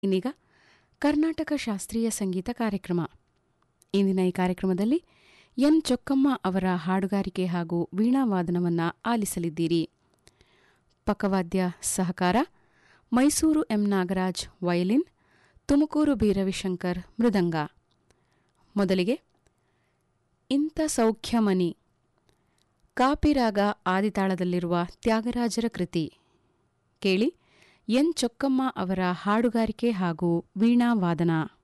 ಇನ್ನೀಗ ಕರ್ನಾಟಕ ಶಾಸ್ತ್ರೀಯ ಸಂಗೀತ ಕಾರ್ಯಕ್ರಮ ಇಂದಿನ ಈ ಕಾರ್ಯಕ್ರಮದಲ್ಲಿ ಎನ್ ಚೊಕ್ಕಮ್ಮ ಅವರ ಹಾಡುಗಾರಿಕೆ ಹಾಗೂ ವೀಣಾವಾದನವನ್ನು ಆಲಿಸಲಿದ್ದೀರಿ ಪಕ್ಕವಾದ್ಯ ಸಹಕಾರ Mysuru M Nagaraj violin Tumakuru B Ravishankar ಮೃದಂಗ ಮೊದಲಿಗೆ ಇಂಥ ಸೌಖ್ಯಮನಿ ಕಾಪಿರಾಗ ಆದಿತಾಳದಲ್ಲಿರುವ ತ್ಯಾಗರಾಜರ ಕೃತಿ ಕೇಳಿ ಎನ್ ಚೊಕ್ಕಮ್ಮ ಅವರ ಹಾಡುಗಾರಿಕೆ ಹಾಗೂ ವೀಣಾವಾದನ